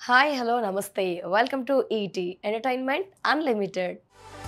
hi hello namaste welcome to ET entertainment unlimited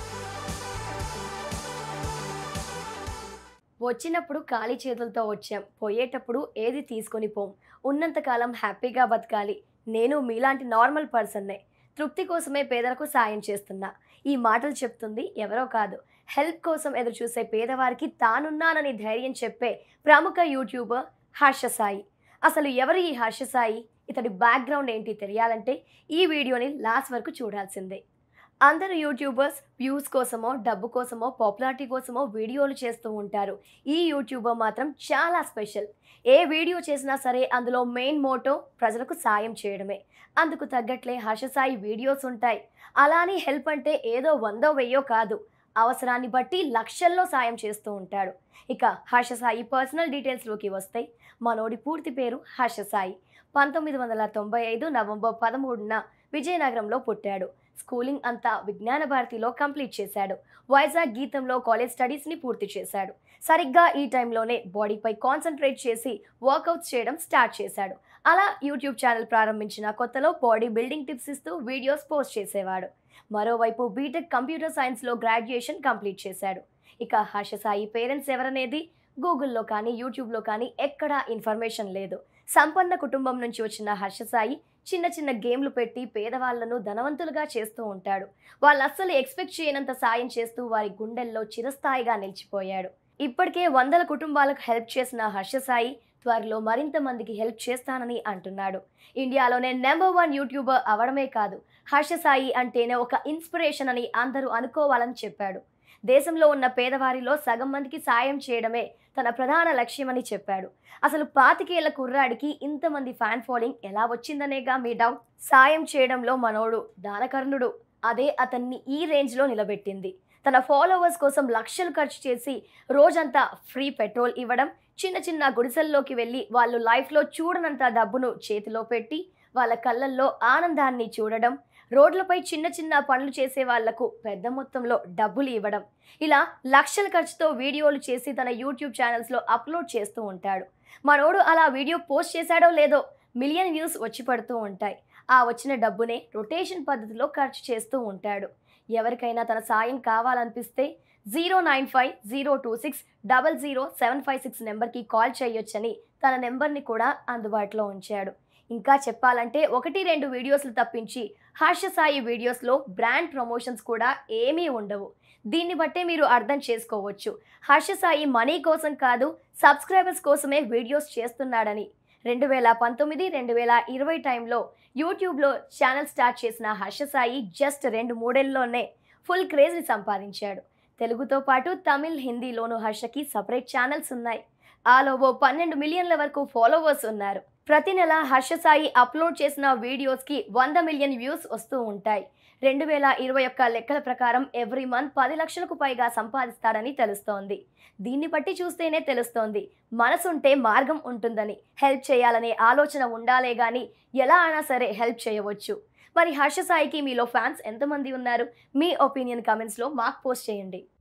వచ్చినప్పుడు ఖాళీ చేతులతో వచ్చాం పోయేటప్పుడు ఏది తీసుకొని పోం ఉన్నంతకాలం హ్యాపీగా బతకాలి నేను మీలాంటి నార్మల్ పర్సన్నే తృప్తి కోసమే పేదలకు సాయం చేస్తున్నా ఈ మాటలు చెప్తుంది ఎవరో కాదు హెల్ప్ కోసం ఎదురు చూసే పేదవారికి తానున్నానని ధైర్యం చెప్పే ప్రముఖ యూట్యూబర్ హర్ష సాయి అసలు ఎవరు ఈ హర్ష సాయి ఇతడి బ్యాక్గ్రౌండ్ ఏంటి తెలియాలంటే ఈ వీడియోని లాస్ట్ వరకు చూడాల్సిందే అందరు యూట్యూబర్స్ వ్యూస్ కోసమో డబ్బు కోసమో పాపులారిటీ కోసమో వీడియోలు చేస్తూ ఉంటారు ఈ యూట్యూబర్ మాత్రం చాలా స్పెషల్ ఏ వీడియో చేసినా సరే అందులో మెయిన్ మోటో ప్రజలకు సాయం చేయడమే అందుకు తగ్గట్లే హర్షసాయి వీడియోస్ ఉంటాయి అలాని హెల్ప్ అంటే ఏదో వందో వెయ్యో కాదు అవసరాన్ని బట్టి లక్షల్లో సాయం చేస్తూ ఉంటాడు ఇక హర్షసాయి పర్సనల్ డీటెయిల్స్లోకి వస్తే మనోడి పూర్తి పేరు హర్షసాయి పంతొమ్మిది వందల తొంభై ఐదు నవంబర్ పదమూడున విజయనగరంలో పుట్టాడు స్కూలింగ్ అంతా విజ్ఞాన భారతిలో కంప్లీట్ చేశాడు వైజాగ్ గీతంలో కాలేజ్ స్టడీస్ని పూర్తి చేశాడు సరిగ్గా ఈ టైంలోనే బాడీపై కాన్సన్ట్రేట్ చేసి వర్కౌట్స్ చేయడం స్టార్ట్ చేశాడు అలా యూట్యూబ్ ఛానల్ ప్రారంభించిన కొత్తలో బాడీ బిల్డింగ్ టిప్స్ ఇస్తూ వీడియోస్ పోస్ట్ చేసేవాడు మరోవైపు బీటెక్ కంప్యూటర్ సైన్స్లో గ్రాడ్యుయేషన్ కంప్లీట్ చేశాడు ఇక హర్ష సాయి పేరెంట్స్ ఎవరనేది గూగుల్లో కానీ యూట్యూబ్లో కానీ ఎక్కడా ఇన్ఫర్మేషన్ లేదు సంపన్న కుటుంబం నుంచి వచ్చిన హర్ష సాయి చిన్న చిన్న గేమ్లు పెట్టి పేదవాళ్లను ధనవంతులుగా చేస్తూ ఉంటాడు వాళ్ళు అస్సలు ఎక్స్పెక్ట్ చేయనంత సాయం చేస్తూ వారి గుండెల్లో చిరస్థాయిగా నిలిచిపోయాడు ఇప్పటికే వందల కుటుంబాలకు హెల్ప్ చేసిన హర్ష సాయి త్వరలో మరింత మందికి హెల్ప్ చేస్తానని అంటున్నాడు ఇండియాలోనే నెంబర్ వన్ యూట్యూబర్ అవడమే కాదు హర్ష సాయి అంటేనే ఒక ఇన్స్పిరేషన్ అని అందరూ అనుకోవాలని చెప్పాడు దేశంలో ఉన్న పేదవారిలో సగం మందికి సాయం చేయడమే తన ప్రధాన లక్ష్యమని చెప్పాడు అసలు పాతికేళ్ల కుర్రాడికి ఇంతమంది ఫ్యాన్ ఫాలోయింగ్ ఎలా వచ్చిందనేగా మీ డౌట్ సాయం చేయడంలో మనోడు దానకర్ణుడు అదే అతన్ని ఈ రేంజ్లో నిలబెట్టింది తన ఫాలోవర్స్ కోసం లక్షలు ఖర్చు చేసి రోజంతా ఫ్రీ పెట్రోల్ ఇవ్వడం చిన్న చిన్న గుడిసెల్లోకి వెళ్ళి వాళ్ళు లైఫ్లో చూడనంత డబ్బును చేతిలో పెట్టి వాళ్ళ కళ్ళల్లో ఆనందాన్ని చూడడం రోడ్లపై చిన్న చిన్న పనులు చేసే వాళ్లకు పెద్ద మొత్తంలో డబ్బులు ఇవ్వడం ఇలా లక్షల ఖర్చుతో వీడియోలు చేసి తన యూట్యూబ్ ఛానల్స్లో అప్లోడ్ చేస్తూ ఉంటాడు మనోడు అలా వీడియో పోస్ట్ చేశాడో లేదో మిలియన్ వ్యూస్ వచ్చి పడుతూ ఉంటాయి ఆ వచ్చిన డబ్బునే రొటేషన్ పద్ధతిలో ఖర్చు చేస్తూ ఉంటాడు ఎవరికైనా తన సాయం కావాలనిపిస్తే zero nine five zero two six double zero seven five six నెంబర్కి కాల్ చేయొచ్చని తన నెంబర్ని కూడా అందుబాటులో ఉంచాడు ఇంకా చెప్పాలంటే ఒకటి రెండు వీడియోస్లు తప్పించి హర్ష సాయి వీడియోస్లో బ్రాండ్ ప్రమోషన్స్ కూడా ఏమీ ఉండవు దీన్ని బట్టే మీరు అర్థం చేసుకోవచ్చు హర్ష సాయి మనీ కోసం కాదు సబ్స్క్రైబర్స్ కోసమే వీడియోస్ చేస్తున్నాడని రెండు వేల పంతొమ్మిది రెండు వేల ఇరవై టైంలో యూట్యూబ్లో ఛానల్ స్టార్ట్ చేసిన హర్ష సాయి జస్ట్ రెండు మూడేళ్లలోనే ఫుల్ క్రేజ్ని సంపాదించాడు తెలుగుతో పాటు తమిళ్ హిందీలోనూ హర్షకి సపరేట్ ఛానల్స్ ఉన్నాయి ఆలోవో పన్నెండు మిలియన్ల వరకు ఫాలోవర్స్ ఉన్నారు ప్రతి నెల హర్ష సాయి అప్లోడ్ చేసిన వీడియోస్కి వంద మిలియన్ వ్యూస్ వస్తూ ఉంటాయి రెండు వేల ఇరవై ఒక్క లెక్కల ప్రకారం ఎవ్రీ మంత్ పది లక్షలకు పైగా సంపాదిస్తాడని తెలుస్తోంది దీన్ని బట్టి చూస్తేనే తెలుస్తోంది మనసుంటే మార్గం ఉంటుందని హెల్ప్ చేయాలనే ఆలోచన ఉండాలే గాని ఎలా అయినా సరే హెల్ప్ చేయవచ్చు మరి హర్ష సాయికి మీలో ఫ్యాన్స్ ఎంతమంది ఉన్నారు మీ ఒపీనియన్ కమెంట్స్లో మాకు పోస్ట్ చేయండి